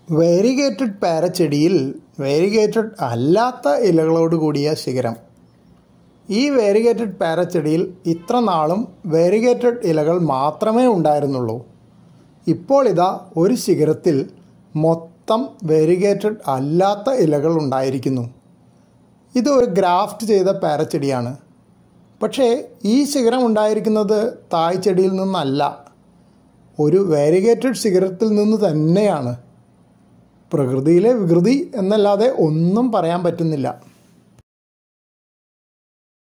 variegated പാരച്ചെടിയിൽ variegated അല്ലാത്ത ഇലകളോട് കൂടിയ ശിഖരം ഈ വേരിഗേറ്റഡ് പാരച്ചെടിയിൽ ഇത്ര നാളും വേരിഗേറ്റഡ് ഇലകൾ മാത്രമേ ഉണ്ടായിരുന്നുള്ളൂ ഇപ്പോൾ ഇതാ ഒരു ശിഖരത്തിൽ മൊത്തം വേരിഗേറ്റഡ് അല്ലാത്ത ഇലകൾ ഉണ്ടായിരിക്കുന്നു ഇത് ഒരു ഗ്രാഫ്റ്റ് ചെയ്ത പാരച്ചെടിയാണ് പക്ഷേ ഈ ശിഖരം ഉണ്ടായിരിക്കുന്നത് തായ് ചെടിയിൽ നിന്നല്ല ഒരു വേരിഗേറ്റഡ് ശിഖരത്തിൽ നിന്ന് തന്നെയാണ് പ്രകൃതിയിലെ വികൃതി എന്നല്ലാതെ ഒന്നും പറയാൻ പറ്റുന്നില്ല